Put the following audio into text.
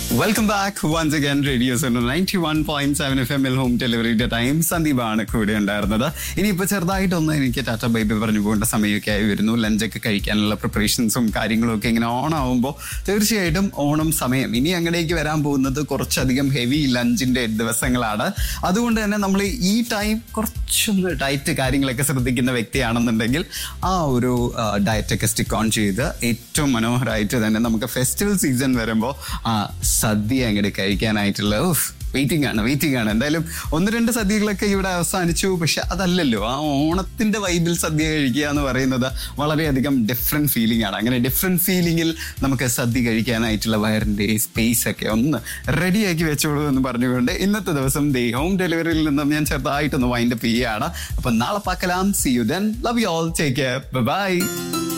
welcome back once again radio ninety one point seven F എമ്മിൽ home ഡെലിവറിയുടെ time സന്ദീപാണ് കൂടെ ഉണ്ടായിരുന്നത് ഇനിയിപ്പോൾ ചെറുതായിട്ടൊന്ന് എനിക്ക് ടാറ്റ ബൈബി പറഞ്ഞു പോകേണ്ട സമയമൊക്കെ ആയി വരുന്നു ലഞ്ചൊക്കെ കഴിക്കാനുള്ള പ്രിപ്പറേഷൻസും കാര്യങ്ങളും ഒക്കെ ഇങ്ങനെ ഓൺ ആവുമ്പോൾ തീർച്ചയായിട്ടും ഓണം സമയം ഇനി അങ്ങടേക്ക് വരാൻ പോകുന്നത് കുറച്ചധികം ഹെവി ലഞ്ചിന്റെ ദിവസങ്ങളാണ് അതുകൊണ്ട് തന്നെ നമ്മൾ ഈ ടൈം കുറച്ചൊന്ന് ഡയറ്റ് കാര്യങ്ങളൊക്കെ ശ്രദ്ധിക്കുന്ന വ്യക്തിയാണെന്നുണ്ടെങ്കിൽ ആ ഒരു ഡയറ്റൊക്കെ സ്റ്റിക്ക് ഓൺ ചെയ്ത് ഏറ്റവും മനോഹരമായിട്ട് തന്നെ നമുക്ക് ഫെസ്റ്റിവൽ സീസൺ വരുമ്പോൾ ആ സദ്യ അങ്ങോട്ട് കഴിക്കാനായിട്ടുള്ള വെയിറ്റിംഗ് ആണ് വെയിറ്റിംഗ് ആണ് എന്തായാലും ഒന്ന് രണ്ട് സദ്യകളൊക്കെ ഇവിടെ അവസാനിച്ചു പക്ഷെ അതല്ലല്ലോ ആ ഓണത്തിന്റെ വൈബിൽ സദ്യ കഴിക്കുക എന്ന് പറയുന്നത് വളരെയധികം ഡിഫറെന്റ് ഫീലിംഗ് ആണ് അങ്ങനെ ഡിഫറെന്റ് ഫീലിംഗിൽ നമുക്ക് സദ്യ കഴിക്കാനായിട്ടുള്ള വയറിന്റെ സ്പേസ് ഒക്കെ ഒന്ന് റെഡിയാക്കി വെച്ചോളൂ എന്ന് പറഞ്ഞുകൊണ്ട് ഇന്നത്തെ ദിവസം ദേ ഹോം ഡെലിവറിയിൽ നിന്നും ഞാൻ ചെറുതായിട്ടൊന്ന് വൈൻഡപ്പ് ചെയ്യുകയാണ് അപ്പൊ നാളെ പാക്കലാം see you then love you all take care by